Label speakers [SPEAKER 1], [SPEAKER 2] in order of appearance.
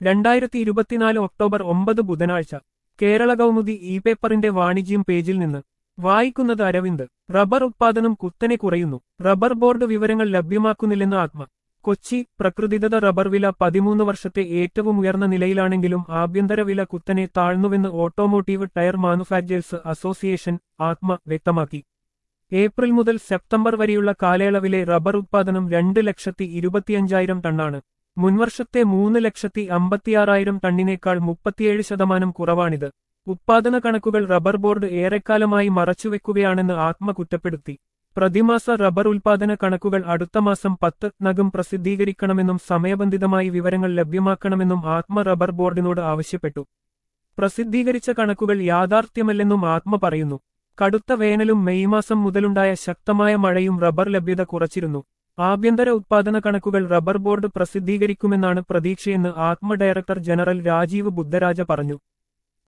[SPEAKER 1] രണ്ടായിരത്തി ഇരുപത്തിനാല് ഒക്ടോബർ ഒമ്പത് ബുധനാഴ്ച കേരള കൗമുദി ഇ പേപ്പറിന്റെ വാണിജ്യം പേജിൽ നിന്ന് വായിക്കുന്നത് അരവിന്ദ് റബ്ബർ ഉത്പാദനം കുത്തനെ കുറയുന്നു റബ്ബർ ബോർഡ് വിവരങ്ങൾ ലഭ്യമാക്കുന്നില്ലെന്ന് ആത്മ കൊച്ചി പ്രകൃതിദത്ത റബ്ബർ വില പതിമൂന്ന് വർഷത്തെ ഏറ്റവും ഉയർന്ന നിലയിലാണെങ്കിലും ആഭ്യന്തര വില കുത്തനെ താഴ്ന്നുവെന്ന് automotive tyre manufacturers association ATMA വ്യക്തമാക്കി ഏപ്രിൽ മുതൽ സെപ്റ്റംബർ വരെയുള്ള കാലയളവിലെ റബ്ബർ ഉത്പാദനം രണ്ട് ലക്ഷത്തി ഇരുപത്തിയഞ്ചായിരം ടണ്ണാണ് മുൻവർഷത്തെ മൂന്ന് ലക്ഷത്തി അമ്പത്തിയാറായിരം ടണ്ണിനേക്കാൾ മുപ്പത്തിയേഴ് ശതമാനം കുറവാണിത് ഉത്പാദന കണക്കുകൾ റബ്ബർ ബോർഡ് ഏറെക്കാലമായി മറച്ചുവെക്കുകയാണെന്ന് ആത്മ കുറ്റപ്പെടുത്തി പ്രതിമാസ റബ്ബർ ഉൽപാദന കണക്കുകൾ അടുത്ത മാസം പത്ത് നകം പ്രസിദ്ധീകരിക്കണമെന്നും സമയബന്ധിതമായി വിവരങ്ങൾ ലഭ്യമാക്കണമെന്നും ആത്മ റബ്ബർ ബോർഡിനോട് ആവശ്യപ്പെട്ടു പ്രസിദ്ധീകരിച്ച കണക്കുകൾ യാഥാർത്ഥ്യമല്ലെന്നും ആത്മ പറയുന്നു കടുത്ത വേനലും മെയ് മാസം മുതലുണ്ടായ ശക്തമായ മഴയും റബ്ബർ ലഭ്യത കുറച്ചിരുന്നു ആഭ്യന്തര ഉത്പാദന കണക്കുകൾ റബ്ബർ ബോർഡ് പ്രസിദ്ധീകരിക്കുമെന്നാണ് പ്രതീക്ഷയെന്ന് ആത്മ ഡയറക്ടർ ജനറൽ രാജീവ് ബുദ്ധരാജ പറഞ്ഞു